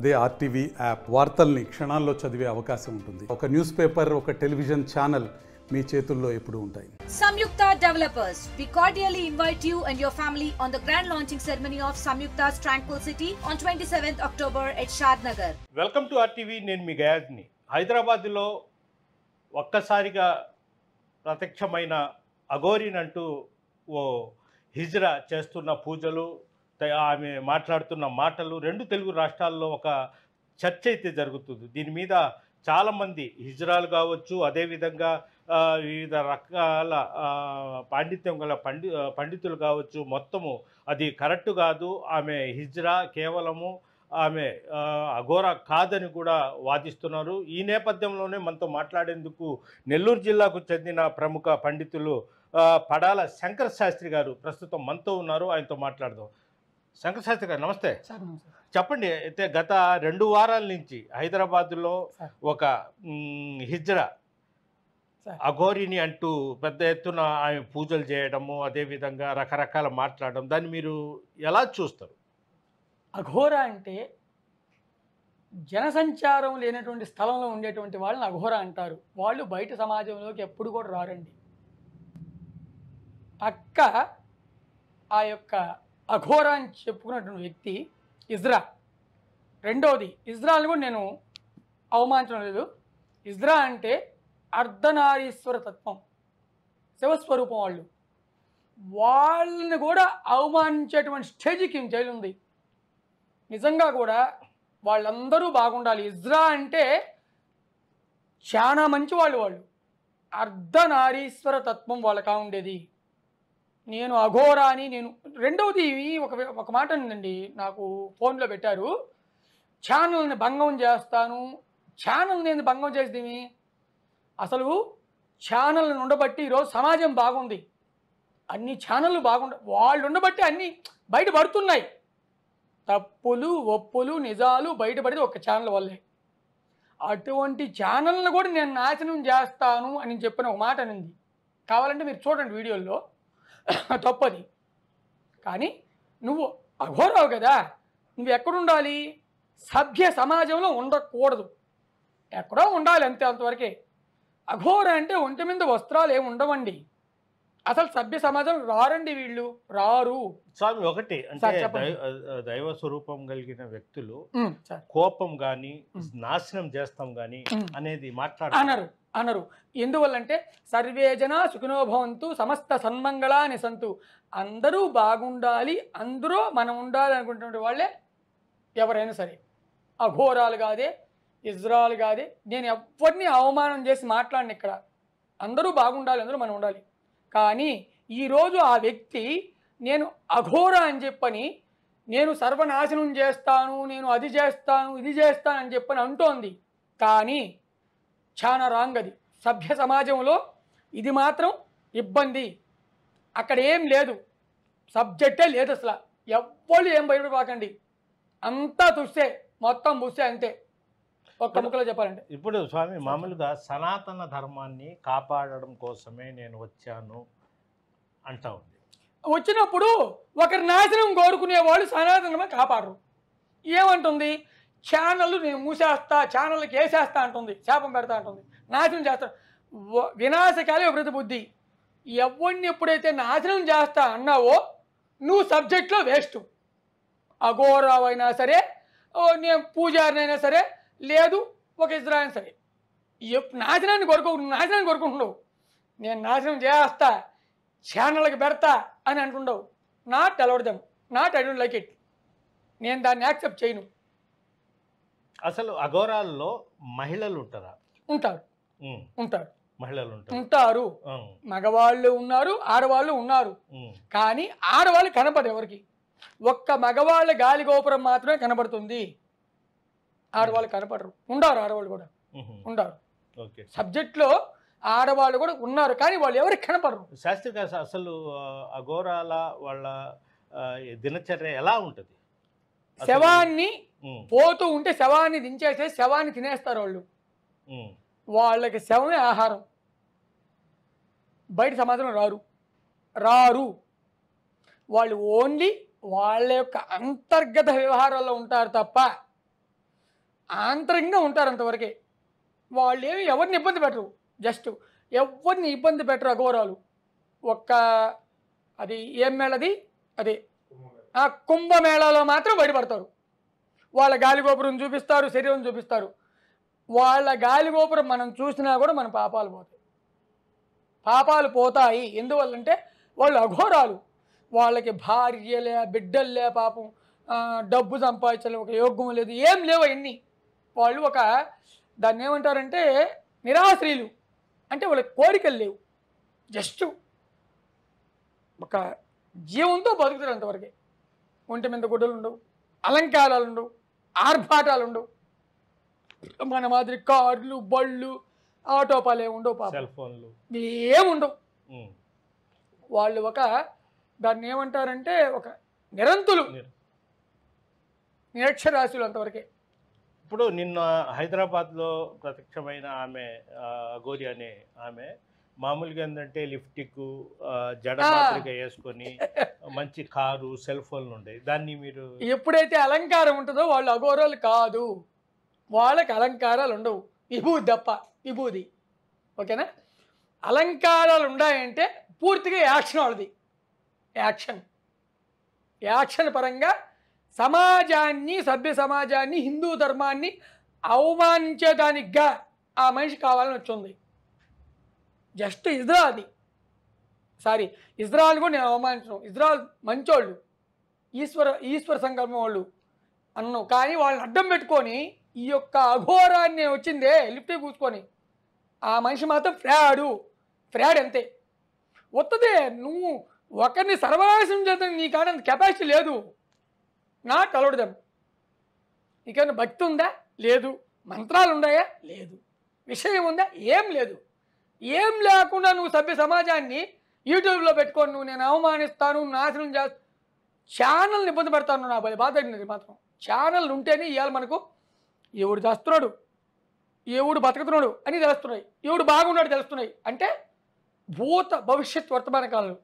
అదే RTV app వార్తల్ని క్షణాల్లో చదివే అవకాశం ఉంటుంది ఒక న్యూస్ పేపర్ ఒక టెలివిజన్ ఛానల్ మీ చేతుల్లో ఎప్పుడూ ఉంటాయి Samyukta Developers, we cordially invite you and your family on the grand launching ceremony of Samyukta's Tranquil City on 27th October at Shad Nagar. Welcome to RTV నేను మీ గయాజ్ని హైదరాబాద్లో ఒక్కసారిగా ప్రత్యక్షమైన అఘోరిన్ అంటూ ఓ హిజ్రా చేస్తున్న పూజలు త- ఆమె మాట్లాడుతున్న మాటలు రెండు తెలుగు రాష్ట్రాల్లో ఒక చర్చ అయితే జరుగుతుంది దీని మీద చాలామంది హిజ్రాలు కావచ్చు అదేవిధంగా ఆ, వివిధ రకాల ఆ, పాండిత్యం గల పండి ఆ, పండితులు కావచ్చు మొత్తము అది కరెక్ట్ కాదు ఆమె హిజ్రా కేవలము ఆమె ఆ, అఘోర కాదని కూడా వాదిస్తున్నారు ఈ నేపథ్యంలోనే మనతో మాట్లాడేందుకు నెల్లూరు జిల్లాకు చెందిన ప్రముఖ పండితులు ఆ, పడాల శంకర శాస్త్రి గారు ప్రస్తుతం మనతో ఉన్నారు ఆయనతో మాట్లాడదాం శంకర శాస్త్రి గారు నమస్తే సార్ నమస్తే చెప్పండి అయితే గత రెండు వారాల నుంచి హైదరాబాద్లో సార్. ఒక మ్, హిజ్రా సార్. అఘోరిని అంటూ పెద్ద ఎత్తున ఆయన పూజలు చేయడము అదేవిధంగా రకరకాల మాట్లాడడం దాన్ని మీరు ఎలా చూస్తారు అఘోర అంటే జనసంచారం లేనటువంటి స్థలంలో ఉండేటువంటి వాళ్ళని అఘోర అంటారు వాళ్ళు బయట సమాజంలోకి ఎప్పుడు కూడా రారండి పక్క ఆ యొక్క అఘోర అని చెప్పుకున్నటువంటి వ్యక్తి ఇజ్రా రెండవది ఇజ్రాని కూడా నేను అవమానించడం లేదు ఇజ్రా అంటే అర్ధనారీశ్వర తత్వం శివస్వరూపం వాళ్ళు వాళ్ళని కూడా అవమానించేటువంటి స్టేజ్కి జైలు ఉంది నిజంగా కూడా వాళ్ళందరూ బాగుండాలి ఇజ్రా అంటే చాలా మంచి వాళ్ళు వాళ్ళు అర్ధనారీశ్వర తత్వం వాళ్ళకా ఉండేది నేను అఘోరా అని నేను రెండవది ఒక ఒక మాట ఉందండి నాకు ఫోన్లో పెట్టారు ఛానల్ని భంగం చేస్తాను ఛానల్ నేను భంగం చేసేది అసలు ఛానల్ని ఉండబట్టి ఈరోజు సమాజం బాగుంది అన్ని ఛానళ్ళు బాగుండ వాళ్ళు ఉండబట్టి అన్నీ బయటపడుతున్నాయి తప్పులు ఒప్పులు నిజాలు బయటపడేది ఒక ఛానల్ వల్లే అటువంటి ఛానల్ని కూడా నేను నాశనం చేస్తాను అని చెప్పిన ఒక మాట అనింది కావాలంటే మీరు చూడండి వీడియోల్లో తప్పది కానీ నువ్వు అఘోరావు కదా నువ్వు ఎక్కడుండాలి సభ్య సమాజంలో ఉండకూడదు ఎక్కడో ఉండాలి అంతే అంతవరకే అఘోర అంటే ఒంటి మీద వస్త్రాలు ఏమి ఉండవండి అసలు సభ్య సమాజం రారండి వీళ్ళు రారు స్వామి ఒకటి అంటే సార్, చెప్పండి. దైవ దైవ స్వరూపం కలిగిన వ్యక్తులు ఉమ్, సార్ కోపం గాని మ్. నాశనం చేస్తాం గాని మ్. అనేది మాట్లాడ అనరు అనరు ఎందువల్లంటే సర్వే జన సుఖినో భవంతు సమస్త సన్మంగళాని సంతు అందరూ బాగుండాలి అందరూ మనం ఉండాలి అనుకుంటున్న వాళ్ళే ఎవరైనా సరే అఘోరాలు కాదే ఇజ్రాయల్ కాదే నేను ఎవరిని అవమానం చేసి మాట్లాడిన ఇక్కడ అందరూ బాగుండాలి అందరూ మనం ఉండాలి కానీ ఈరోజు ఆ వ్యక్తి నేను అఘోర అని చెప్పని నేను సర్వనాశనం చేస్తాను నేను అది చేస్తాను ఇది చేస్తాను అని చెప్పని అంటోంది కానీ చాలా రాంగ్ అది సభ్య సమాజంలో ఇది మాత్రం ఇబ్బంది అక్కడ ఏం లేదు సబ్జెక్టే లేదు అసలు ఎవ్వరు ఏం భయపడపాకండి అంతా తుస్తే మొత్తం బుస్తే అంతే ఒక్క ముక్కలో చెప్పాలంటే ఇప్పుడు స్వామి మామూలుగా సనాతన ధర్మాన్ని కాపాడడం కోసమే నేను వచ్చాను అంటా ఉంది వచ్చినప్పుడు ఒకరి నాశనం కోరుకునే వాళ్ళు సనాతనమే కాపాడరు ఏమంటుంది ఛానళ్ళు నేను మూసేస్తా ఛానళ్ళకి వేసేస్తా అంటుంది శాపం పెడతా అంటుంది నాశనం చేస్తా వ- వినాశకాలే విపరీత బుద్ధి ఎవరిని ఎప్పుడైతే నాశనం చేస్తా అన్నావో నువ్వు సబ్జెక్ట్లో వేస్ట్ అఘోరావైనా సరే ఓ నేను పూజారినైనా సరే లేదు ఒక ఇజ్రా అయినా సరే ఎప్- నాశనాన్ని కొరకు నాశనాన్ని కొరుకుంటున్నావు నేను నాశనం చేస్తా ఛానళ్ళకి పెడతా అని అంటుండవు not allowed them not I don't like it నేను దాన్ని యాక్సెప్ట్ చేయను అసలు అఘోరాల్లో మహిళలు ఉంటారా ఉంటారు ఉమ్, ఉంటారు మహిళలు ఉంటారు ఉంటారు ఉమ్, మగవాళ్ళు ఉన్నారు ఆడవాళ్ళు ఉన్నారు ఉమ్, కానీ ఆడవాళ్ళు కనపడరు ఎవరికి ఒక్క మగవాళ్ళ గాలి గోపురం మాత్రమే కనబడుతుంది ఆడవాళ్ళు కనపడరు ఉండారు ఆడవాళ్ళు కూడా ఉమ్, ఉండారు ఓకే సబ్జెక్ట్లో ఆడవాళ్ళు కూడా ఉన్నారు కానీ వాళ్ళు ఎవరికి కనపడరు శాస్త్రి గారు అసలు ఆ, అఘోరాల వాళ్ళ ఆ, ఈ దినచర్య ఎలా ఉంటుంది అసలు- శవాన్ని ఉమ్, పోతూ ఉంటే శవాన్ని దించేసే శవాన్ని తినేస్తారు వాళ్ళు ఉమ్, వాళ్ళకి శవమే ఆహారం బయట సమాజంలో రారు రారు వాళ్ళు ఓన్లీ వాళ్ళ యొక్క అంతర్గత వ్యవహారాల్లో ఉంటారు తప్ప ఆంతరంగా ఉంటారు అంతవరకే వాళ్ళు ఏమి ఎవరిని ఇబ్బంది పెట్టరు జస్ట్ ఎవరిని ఇబ్బంది పెట్టరు అఘోరాలు ఒక్క అది ఏం మేళది అదే ఆ కుంభమేళాలో మాత్రం బయటపడతారు వాళ్ళ గాలిగోపురం చూపిస్తారు శరీరం చూపిస్తారు వాళ్ళ గాలిగోపురం మనం చూసినా కూడా మన పాపాలు పోతాయి పాపాలు పోతాయి ఎందువల్లంటే వాళ్ళు అఘోరాలు వాళ్ళకి భార్యలే బిడ్డల్లే పాపం ఆ, డబ్బు సంపాదించలే ఒక యోగ్యం లేదు ఏం లేవు అవన్నీ వాళ్ళు ఒక దాన్ని ఏమంటారంటే నిరాశ్రీలు అంటే వాళ్ళకి కోరికలు లేవు జస్ట్ ఒక జీవంతో బతుకుతారు అంతవరకే ఒంటి మీద గుడ్డలు ఉండవు అలంకారాలు ఉండవు ఆర్భాటాలు ఉండవు మన మాదిరి కార్లు బళ్ళు ఆటోపాలు ఏమి ఉండవు పాపం సెల్ ఫోన్లు ఏముండవు ఉమ్. వాళ్ళు ఒక దాన్ని ఏమంటారంటే ఒక నిరంతులు నిర్- నిరక్షరాశులు అంతవరకే ఇప్పుడు నిన్న హైదరాబాద్లో ప్రత్యక్షమైన ఆమె ఆ, అఘోరి అనే ఆమె మామూలుగా ఏంటంటే లిఫ్టిక్ జడ ఆ. మాదిరిగా వేసుకొని మంచి కారు సెల్ ఫోన్లు ఉండేవి దాన్ని మీరు ఎప్పుడైతే అలంకారం ఉంటుందో వాళ్ళు అఘోరాలు కాదు వాళ్ళకి అలంకారాలు ఉండవు విభూది తప్ప విభూది ఓకేనా అలంకారాలు ఉన్నాయంటే పూర్తిగా యాక్షన్ వాళ్ళది యాక్షన్ యాక్షన్ పరంగా సమాజాన్ని సభ్య సమాజాన్ని హిందూ ధర్మాన్ని అవమానించేదానికిగా ఆ మనిషి కావాలని వచ్చింది జస్ట్ ఇజ్రా అది సారీ ఇజ్రాయల్ కూడా నేను అవమానించను ఇజ్రాయల్ మంచోళ్ళు ఈశ్వర ఈశ్వర సంకల్పం వాళ్ళు అన్నావు కానీ వాళ్ళని అడ్డం పెట్టుకొని ఈ యొక్క అఘోరాన్ని వచ్చిందే లిఫ్ట్ కూర్చుకొని ఆ మనిషి మాత్రం ఫ్రాడు ఫ్రాడ్ అంతే వస్తుంది నువ్వు ఒకరిని సర్వనాశనం చేద్దాం నీ కాడ కెపాసిటీ లేదు నాట్ అలౌడ్ దెమ్ నీకేమైనా భక్తి ఉందా లేదు మంత్రాలు ఉన్నాయా లేదు విషయం ఉందా ఏం లేదు ఏం లేకుండా నువ్వు సభ్య సమాజాన్ని యూట్యూబ్లో పెట్టుకొని నువ్వు నేను అవమానిస్తాను నాశనం చేస్తాను ఛానల్ని ఇబ్బంది పెడతాను నా భయ బాధ అయినది మాత్రం ఛానల్ ఉంటేనే ఇవాళ మనకు ఎవడు చేస్తున్నాడు ఎవడు బతుకుతున్నాడు అని తెలుస్తున్నాయి ఎవడు బాగున్నాడు తెలుస్తున్నాయి అంటే భూత భవిష్యత్ వర్తమాన కాలం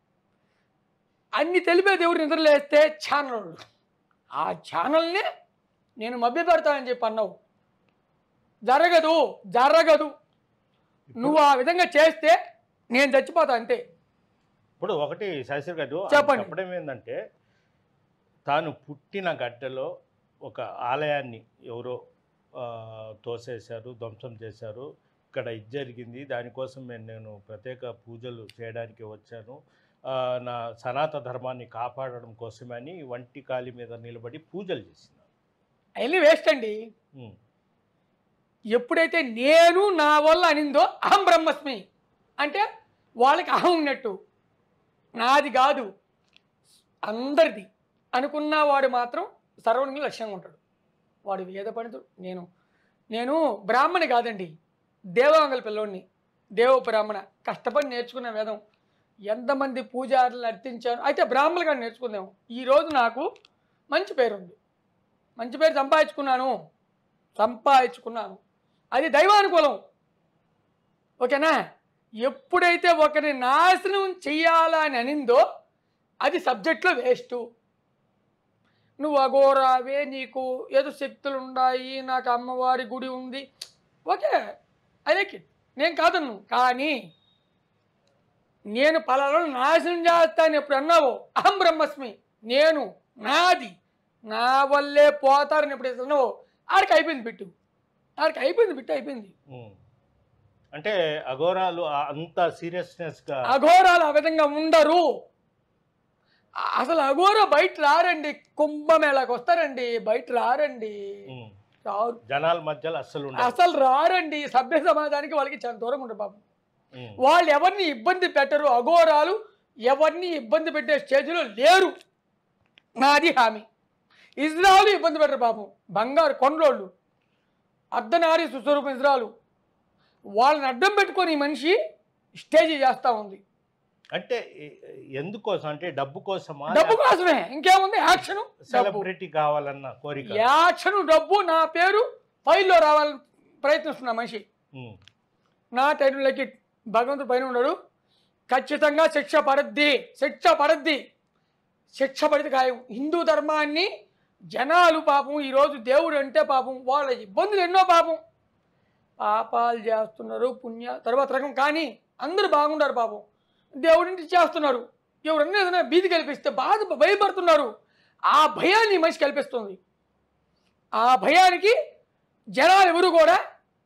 అన్ని తెలిపే దేవుడు నిద్రలేస్తే ఛానల్ వాడు. ఆ ఛానల్ని నేను మభ్య పెడతానని చెప్పి అన్నావు జరగదు జరగదు నువ్వు ఆ విధంగా చేస్తే నేను చచ్చిపోతా అంతే ఇప్పుడు ఒకటి శాస్త్రి గారు ఆయన చెప్పండి. చెప్పడం ఏంటంటే తాను పుట్టిన గడ్డలో ఒక ఆలయాన్ని ఎవరో ఆ, తోసేశారు ధ్వంసం చేశారు ఇక్కడ ఇది జరిగింది దానికోసం నేను నేను ప్రత్యేక పూజలు చేయడానికి వచ్చాను ఆ, నా సనాత ధర్మాన్ని కాపాడడం కోసమని వంటి కాలి మీద నిలబడి పూజలు చేసినారు అవన్నీ వేస్ట్ అండి ఉమ్, ఎప్పుడైతే నేను నా వల్ల అనిందో అహం బ్రహ్మస్మి అంటే వాళ్ళకి అహం ఉన్నట్టు నాది కాదు అందరిది అనుకున్న వాడు మాత్రం సర్వజ్ఞ లక్ష్యంగా ఉంటాడు వాడు వేద పండితుడు నేను నేను బ్రాహ్మణి కాదండి దేవాంగల పిల్లోడిని దేవ బ్రాహ్మణ కష్టపడి నేర్చుకున్న వేదం ఎంతమంది పూజారులను అర్థించాను అయితే బ్రాహ్మణులుగా నేర్చుకుందాము ఈరోజు నాకు మంచి పేరు ఉంది మంచి పేరు సంపాదించుకున్నాను సంపాదించుకున్నాను అది దైవానుకూలం ఓకేనా ఎప్పుడైతే ఒకరిని నాశనం చెయ్యాలని అనిందో అది సబ్జెక్ట్లో వేస్ట్ నువ్వు అఘోరావే నీకు ఏదో శక్తులు ఉన్నాయి నాకు అమ్మవారి గుడి ఉంది ఓకే ఐ లైక్ ఇట్ నేను కాదన్ను కానీ నేను పలాలను నాశనం చేస్తాను ఎప్పుడు అన్నావో అహం బ్రహ్మస్మి నేను నాది నా వల్లే పోతారని ఎప్పుడు అన్నావో ఆడికి అయిపోయింది బిట్టు ఆడికి అయిపోయింది బిట్టు అయిపోయింది ఉమ్. అంటే అఘోరాలు ఆ- అంత సీరియస్నెస్గా అఘోరాలు ఆ విధంగా ఉండరు ఆ- అసలు అఘోర బయట రారండి కుంభమేళాకి వస్తారండి బయట రారండి ఉమ్, రారు జనాల మధ్యలో అస్సలు ఉండదు అసలు రారండి సభ్య సమాజానికి వాళ్ళకి చాలా దూరం ఉండరు పాపం ఉమ్, వాళ్ళు ఎవరిని ఇబ్బంది పెట్టరు అఘోరాలు ఎవరిని ఇబ్బంది పెట్టే స్టేజ్లో లేరు నాది హామీ ఇజ్రాయలు ఇబ్బంది పెట్టరు పాపం బంగారు కొండోళ్ళు అర్ధనారి సుస్వరూపం ఇజ్రాయలు వాళ్ళని అడ్డం పెట్టుకొని ఈ మనిషి స్టేజ్ చేస్తూ ఉంది అంటే ఎ- ఎందుకోసం అంటే డబ్బు కోసమా డబ్బు కోసమే ఇంకేముంది యాక్షన్ డబ్బు సెలబ్రిటీ కావాలన్న కోరిక యాక్షన్ డబ్బు నా పేరు ఫైల్లో రావాలని ప్రయత్నిస్తున్న మనిషి ఉమ్, నా టైంలోకి భగవంతుడు పైన ఉన్నాడు ఖచ్చితంగా శిక్ష పడద్ది శిక్ష పడద్ది శిక్ష పడితే ఖాయం హిందూ ధర్మాన్ని జనాలు పాపం ఈరోజు దేవుడు అంటే పాపం వాళ్ళ ఇబ్బందులు ఎన్నో పాపం పాపాలు చేస్తున్నారు పుణ్య తర్వాత రకం కానీ అందరూ బాగుండారు పాపం దేవుడింటి చేస్తున్నారు ఎవరన్నా ఏదైనా బీది కల్పిస్తే బాధ భయపడుతున్నారు ఆ భయాన్ని ఈ మనిషి కల్పిస్తుంది ఆ భయానికి జనాలు ఎవరు కూడా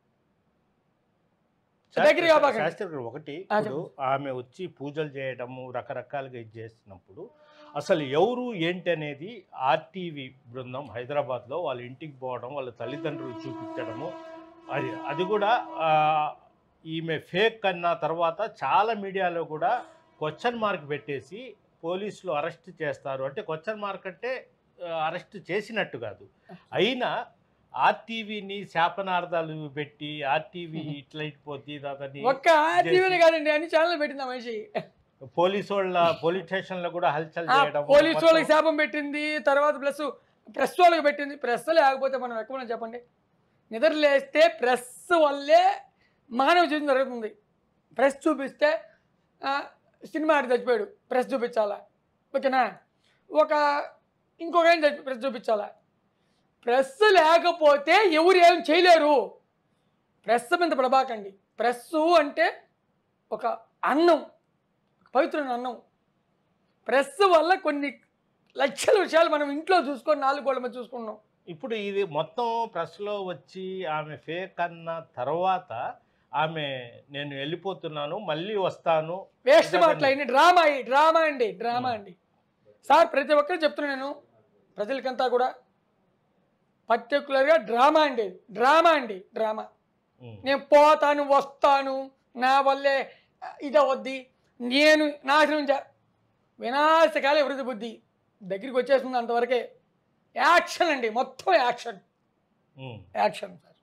దగ్గరికి కాపాకండి. శాస్త్రి గారు ఒకటి ఆ, ఇప్పుడు ఆమె వచ్చి పూజలు చేయడము రకరకాలుగా ఇది చేస్తున్నప్పుడు అసలు ఎవరు ఏంటి అనేది ఆర్టీవీ బృందం హైదరాబాద్లో వాళ్ళ ఇంటికి పోవడం వాళ్ళ తల్లిదండ్రులు చూపించడము అది అది కూడా ఆ, ఈమె ఫేక్ అన్న తర్వాత చాలా మీడియాలో కూడా క్వశ్చన్ మార్క్ పెట్టేసి పోలీసులు అరెస్ట్ చేస్తారు అంటే క్వశ్చన్ మార్క్ అంటే అరెస్ట్ చేసినట్టు కాదు అయినా ఆర్టీవీని శాపనార్థాలు పెట్టి ఆర్టీవీ Mhm. ఇట్లా ఇట్పోతే అతని ఒక్క టీవీని కాదండి అన్ని ఛానల్ పెట్టింది ఆ మనిషి పోలీసు వాళ్ళ పోలీస్ స్టేషన్ లో కూడా హల్చల్ ఆ చేయడం పోలీసు మొత్తం- వాళ్ళకి శాపం పెట్టింది తర్వాత ప్లస్ ప్రెస్ వాళ్ళకి పెట్టింది ప్రెస్ లేకపోతే మనం ఎక్కడ చెప్పండి నిద్ర లేస్తే ప్రెస్ వల్లే మానవ జీవితం జరుగుతుంది ప్రెస్ చూపిస్తే ఆ, సినిమా ఆడి చచ్చిపోయాడు ప్రెస్ చూపించాలా ఓకేనా ఒక ఇంకొక ఆయన చచ్చి ప్రెస్ చూపించాలా ప్రెస్ లేకపోతే ఎవరు ఏం చేయలేరు ప్రెస్ మీద పడబాకండి ప్రెస్ అంటే ఒక అన్నం పవిత్రమైన అన్నం ప్రెస్ వల్ల కొన్ని లక్షల విషయాలు మనం ఇంట్లో చూసుకొని నాలుగు గోళ్ళ మీద చూసుకున్నాం ఇప్పుడు ఇది మొత్తం ప్రెస్ లో వచ్చి ఆమె ఫేక్ అన్న తర్వాత ఆమె నేను వెళ్ళిపోతున్నాను మళ్ళీ వస్తాను వేస్ట్ ఇదొక- మాటలు అయిన డ్రామా ఈ డ్రామా అండి డ్రామా అండి సార్ ప్రతి ఒక్కరు చెప్తున్నాను నేను ప్రజలకంతా కూడా పర్టికులర్గా డ్రామా అండి డ్రామా అండి డ్రామా ఉమ్. నేను పోతాను వస్తాను నా వల్లే ఇది అవద్ది నేను నాశనం చే వినాశకాల అభివృద్ధి బుద్ధి దగ్గరికి వచ్చేస్తుంది అంతవరకే యాక్షన్ అండి మొత్తం యాక్షన్ ఉమ్. యాక్షన్ సార్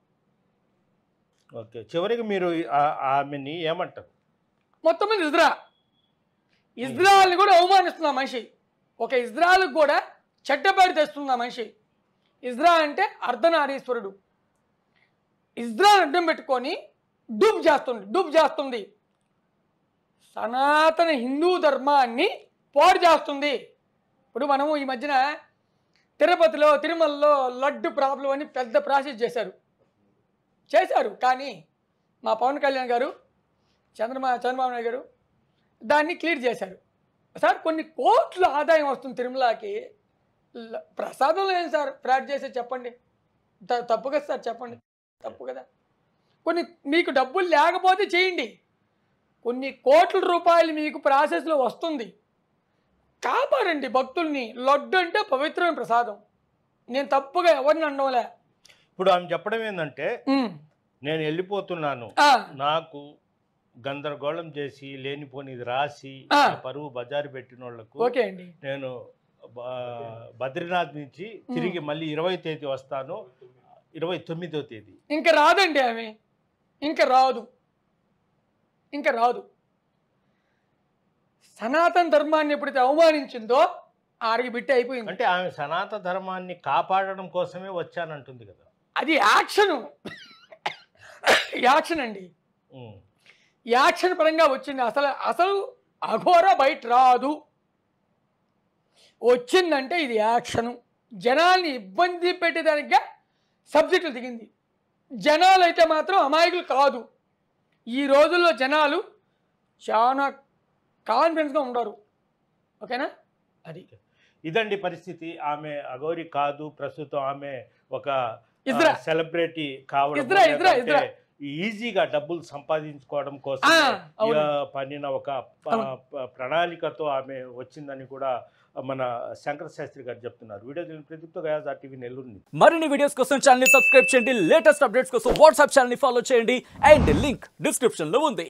ఓకే చివరికి మీరు ఆ- ఆమెని ఏమంటారు మొత్తం మీద ఇజ్రా ఇజ్రాయల్ని కూడా అవమానిస్తున్న మనిషి ఒక ఇజ్రాయల్కి కూడా చెడ్డపేరు తెస్తున్న మనిషి ఇజ్రా అంటే అర్ధనారీశ్వరుడు ఇజ్రాయల్ అడ్డం పెట్టుకొని డూబ్ చేస్తుంది డూబ్ చేస్తుంది సనాతన హిందూ ధర్మాన్ని పోడు చేస్తుంది ఇప్పుడు మనము ఈ మధ్యన తిరుపతిలో తిరుమలలో లడ్డు ప్రాబ్లం అని పెద్ద ప్రాసెస్ చేశారు చేశారు కానీ మా పవన్ కళ్యాణ్ గారు చంద్రమా చంద్రబాబు నాయుడు గారు దాన్ని క్లియర్ చేశారు సార్ కొన్ని కోట్ల ఆదాయం వస్తుంది తిరుమలకి ల- ప్రసాదం లేదు సార్ ఫ్రాడ్ చేసే చెప్పండి త- తప్పు కదా సార్ చెప్పండి తప్పు కదా కొన్ని మీకు డబ్బులు లేకపోతే చేయండి కొన్ని కోట్ల రూపాయలు మీకు ప్రాసెస్లో వస్తుంది కాపాడండి భక్తుల్ని లడ్డు అంటే పవిత్రమైన ప్రసాదం నేను తప్పుగా ఎవరిని అనడంలే ఇప్పుడు ఆమె చెప్పడం ఏంటంటే ఉమ్. నేను వెళ్ళిపోతున్నాను ఆ, నాకు గందరగోళం చేసి లేనిపోనిది రాసి ఆ. నా పరువు బజారు పెట్టిన వాళ్ళకు ఓకే అండి నేను బ- బద్రీనాథ్ నుంచి తిరిగి మళ్ళీ ఇరవై తేదీ వస్తాను ఇరవై తొమ్మిదో తేదీ ఇంకా రాదండి ఆమె ఇంకా రాదు ఇంకా రాదు సనాతన ధర్మాన్ని ఎప్పుడైతే అవమానించిందో ఆడికి బిట్టి అయిపోయింది అంటే ఆమె సనాతన ధర్మాన్ని కాపాడడం కోసమే వచ్చానంటుంది కదా అది యాక్షన్ యాక్షన్ అండి ఉమ్. యాక్షన్ పరంగా వచ్చింది అసలు అసలు అఘోర బయట రాదు వచ్చిందంటే ఇది యాక్షను జనాల్ని ఇబ్బంది పెట్టేదానిగా సబ్జెక్టులు దిగింది జనాలు అయితే మాత్రం అమాయకులు కాదు ఈ రోజుల్లో జనాలు చాలా కాన్ఫిడెన్స్గా ఉండరు ఓకేనా అది ఇదండి పరిస్థితి ఆమె అగౌరి కాదు ప్రస్తుతం ఆమె ఒక ఇజ్రా. సెలబ్రిటీ కావడం ఇజ్రా, ఇజ్రా, లేదంటే ఇజ్రా. ఈజీగా డబ్బులు సంపాదించుకోవడం కోసం ఆ, అవును. పనిన ఒక ప- అవును. ప- ప్రణాళికతో ఆమె వచ్చిందని కూడా మన శంకర శాస్త్రి గారు చెప్తున్నారు వీడియో తెలియని ప్రదీప్తో గయాజ్ టీవీ నెల్లూరు నుంచి. మరిన్ని వీడియోస్ కోసం ఛానల్ ని సబ్స్క్రైబ్ చేయండి లేటెస్ట్ అప్డేట్స్ కోసం వాట్సాప్ ఛానల్ ని ఫాలో చేయండి అండ్ లింక్ డిస్క్రిప్షన్ లో ఉంది